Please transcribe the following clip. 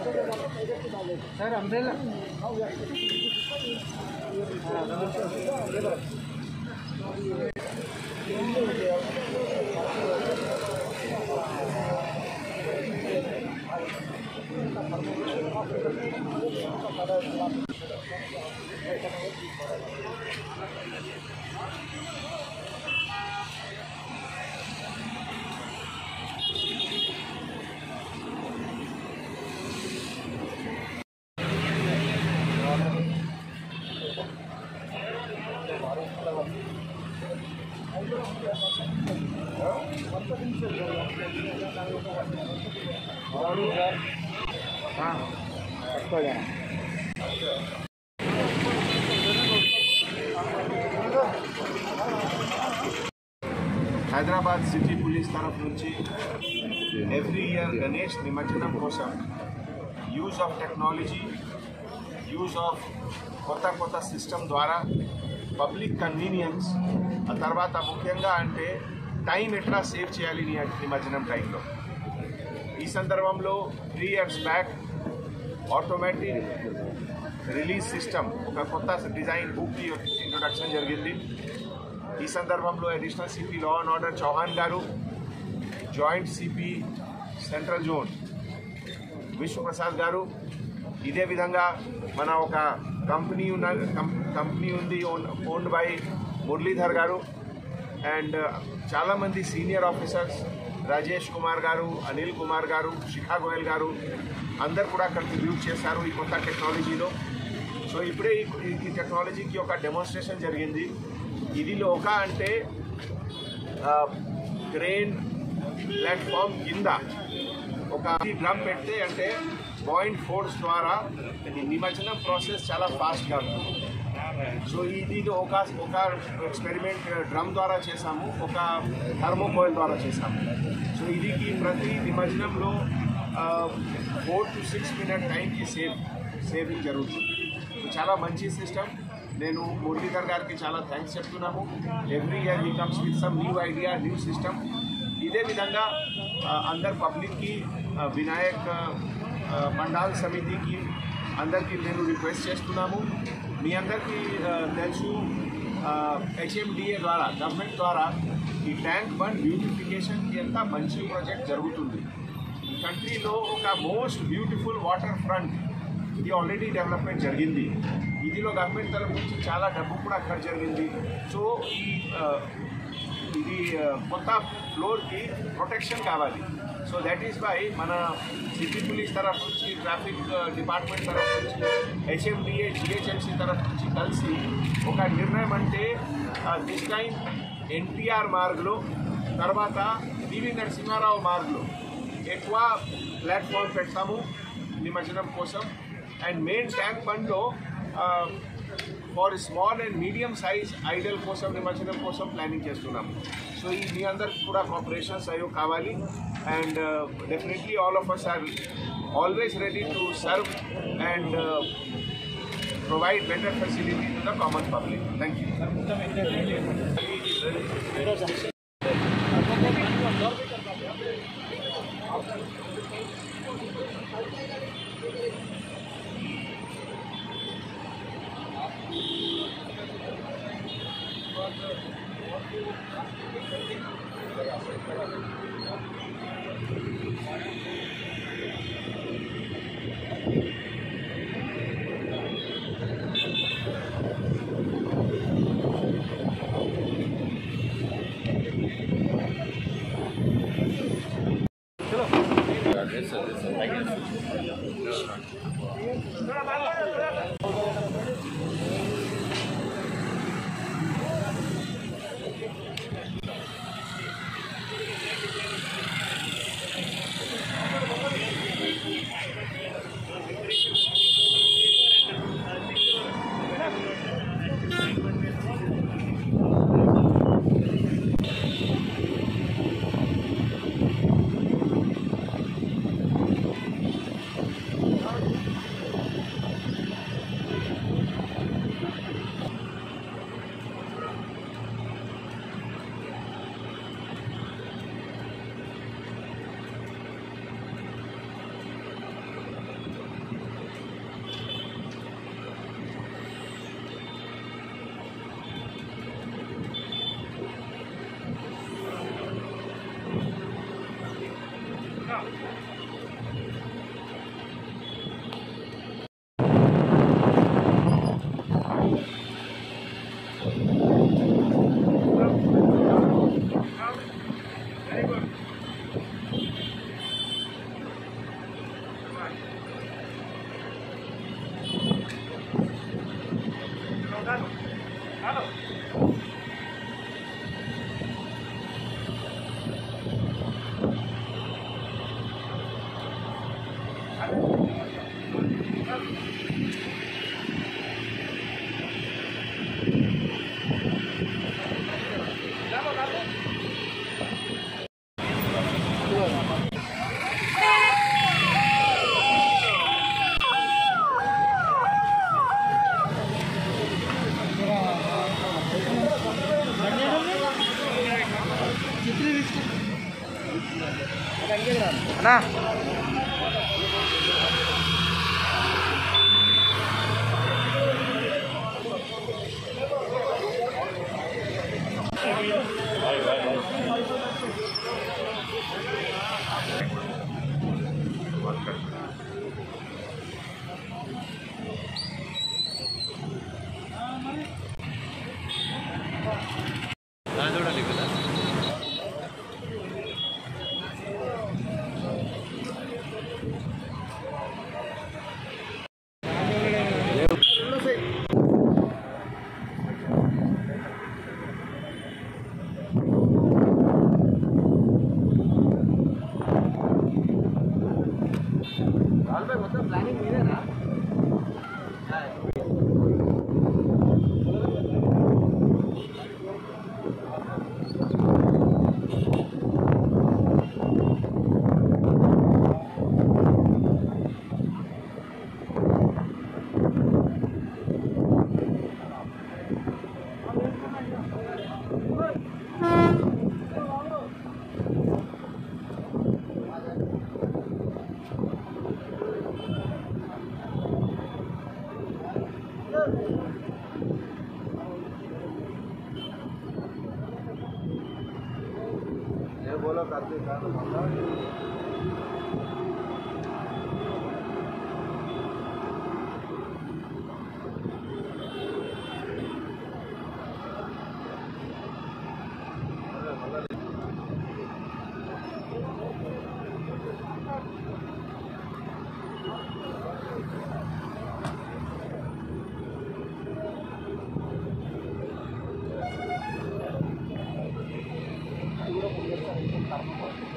sir umbrella Hyderabad city police తరఫు నుంచి every year Ganesh నిమజ్జనం కోసం use of technology use of కొత్త కొత్త సిస్టమ్ ద్వారా పబ్లిక్ కన్వీనియన్స్ ఆ తర్వాత ముఖ్యంగా అంటే టైం ఎట్లా సేవ్ చేయాలి ని- నిమజ్జనం టైంలో ఈ సందర్భంలో three years back automatic release system ఒక కొత్త డిజైన్ బుక్ ఇంట్రొడక్షన్ జరిగింది ఈ సందర్భంలో additional CP law and order Chauhan గారు joint CP central zone Vishwaprasad గారు ఇదే విధంగా మన ఒక కంపెనీ ఉన్న కం- కంపెనీ ఉంది ఓన్డ్ బై మురళీధర్ గారు అండ్ చాలామంది సీనియర్ ఆఫీసర్స్ రాజేష్ కుమార్ గారు అనిల్ కుమార్ గారు శిఖా గోయల్ గారు అందరు కూడా కంట్రిబ్యూట్ చేశారు ఈ కొత్త టెక్నాలజీలో సో ఇప్పుడే ఈ- ఈ టెక్నాలజీకి ఒక డెమోన్స్ట్రేషన్ జరిగింది ఇది ఒక అంటే క్రేన్ ప్లాట్ఫామ్ కింద ఒక డ్రమ్ పెడితే అంటే పాయింట్ ఫోర్స్ ద్వారా ఈ నిమజ్జనం ప్రాసెస్ చాలా ఫాస్ట్గా ఉంటుంది సో ఇది ఇది ఒక ఒక ఎక్స్పెరిమెంట్ డ్రమ్ ద్వారా చేసాము ఒక థర్మోకోయిల్ ద్వారా చేసాము సో ఇది ప్రతి నిమజ్జనంలో ఫోర్ టు సిక్స్ మినిట్ టైంకి సేవ్ సేవింగ్ జరుగుతుంది సో చాలా మంచి సిస్టమ్ నేను మురళీధర్ గారికి చాలా థ్యాంక్స్ చెప్తున్నాము every year he comes with some new idea new system ఇదే విధంగా ఆ, అందరు పబ్లిక్కి ఆ, వినాయక్ ఆ, మండల్ సమితికి అందరికీ నేను రిక్వెస్ట్ చేస్తున్నాము మీ అందరికీ ఆ, తెలుసు హెచ్ఎండిఏ ద్వారా గవర్నమెంట్ ద్వారా ఈ ట్యాంక్ బండ్ బ్యూటిఫికేషన్కి ఎంత మంచి ప్రాజెక్ట్ జరుగుతుంది ఈ కంట్రీలో ఒక మోస్ట్ బ్యూటిఫుల్ వాటర్ ఫ్రంట్ ఇది ఆల్రెడీ డెవలప్మెంట్ జరిగింది ఇదిలో గవర్నమెంట్ తరఫు నుంచి చాలా డబ్బు కూడా ఖర్చు జరిగింది సో ఈ ఆ, ఇది ఆ, కొత్త ఫ్లోర్కి ప్రొటెక్షన్ కావాలి సో దట్ ఈస్ వై మన సిటీ పోలీస్ తరఫు నుంచి ట్రాఫిక్ డిపార్ట్మెంట్ తరఫు నుంచి హెచ్ఎండిఏ జిహెచ్ఎంసీ తరఫు నుంచి కలిసి ఒక నిర్ణయం అంటే దిస్ టైం ఎన్టీఆర్ మార్గ్లో తర్వాత పివి నరసింహారావు మార్గ్లో ఎక్కువ ప్లాట్ఫామ్ పెడతాము నిమజ్జనం కోసం అండ్ మెయిన్ ట్యాంక్ బండ్లో for small and medium size idol కోసం నిమజ్జనం కోసం ప్లానింగ్ చేస్తున్నాము సో ఈ మీ అందరికి కూడా కోఆపరేషన్ సహయోగం కావాలి and definitely all of us are always ready to serve and provide better facility to the common public thank you అన్నా మొత్తం ప్లానింగ్ మీదేనా ये बोलो करते ఆ